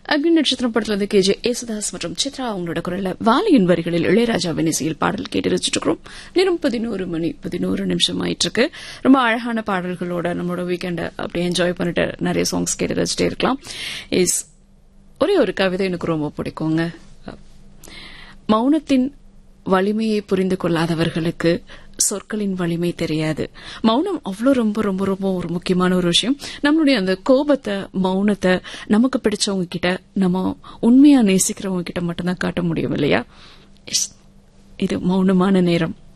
அக்னி நட்சத்திரம் படத்துல வந்து கே ஜே ஏசுதாஸ் மற்றும் சித்ரா அவங்களோட குரல்ல வாலியின் வரிகளில் இளையராஜாவின் இசையில் பாடல் கேட்டு ரசிச்சுட்டு இருக்கிறோம் நேரம் பதினோரு மணி பதினோரு நிமிஷம் ஆயிட்டு இருக்கு ரொம்ப அழகான பாடல்களோட நம்மளோட வீக்கெண்டை அப்படியே என்ஜாய் பண்ணிட்டு நிறைய சாங்ஸ் கேட்டு ரசிச்சிட்டே இருக்கலாம் இஸ் ஒரே ஒரு கவிதை எனக்கு ரொம்ப பிடிக்குங்க மௌனத்தின் வலிமையை புரிந்து கொள்ளாதவர்களுக்கு சொற்களின் வலிமை தெரியாது மௌனம் அவ்வளோ ரொம்ப ரொம்ப ரொம்ப ஒரு முக்கியமான ஒரு விஷயம் நம்மளுடைய அந்த கோபத்தை மௌனத்தை நமக்கு பிடிச்சவங்க கிட்ட நம்ம உண்மையா நேசிக்கிறவங்க கிட்ட மட்டும்தான் காட்ட முடியும் இல்லையா Yes. இது மௌனமான நேரம்